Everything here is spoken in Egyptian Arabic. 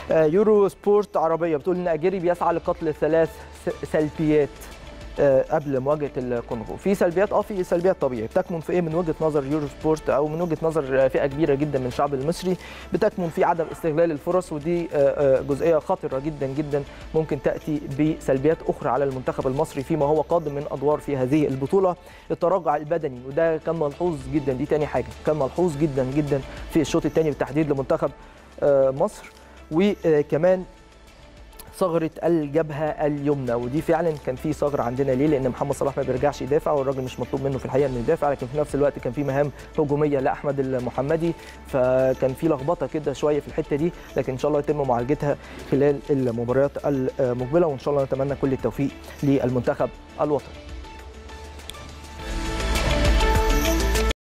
آه، يورو سبورت عربيه بتقول ان اجيري بيسعى لقتل ثلاث س- سلبيات آه، قبل مواجهه الكونغو في سلبيات اه في سلبيات طبيعي بتكمن في ايه من وجهه نظر يورو سبورت او من وجهه نظر آه، فئه كبيره جدا من الشعب المصري بتكمن في عدم استغلال الفرص ودي آه، آه، جزئيه خطره جدا جدا ممكن تاتي بسلبيات اخرى على المنتخب المصري فيما هو قادم من ادوار في هذه البطوله التراجع البدني وده كان ملحوظ جدا دي تاني حاجه كان ملحوظ جدا جدا في الشوط الثاني بالتحديد لمنتخب آه، مصر وكمان ثغره الجبهه اليمنى ودي فعلا كان في ثغره عندنا ليه لان محمد صلاح ما بيرجعش يدافع والراجل مش مطلوب منه في الحقيقه انه يدافع لكن في نفس الوقت كان في مهام هجوميه لاحمد المحمدي فكان في لخبطه كده شويه في الحته دي لكن ان شاء الله يتم معالجتها خلال المباريات المقبله وان شاء الله نتمنى كل التوفيق للمنتخب الوطني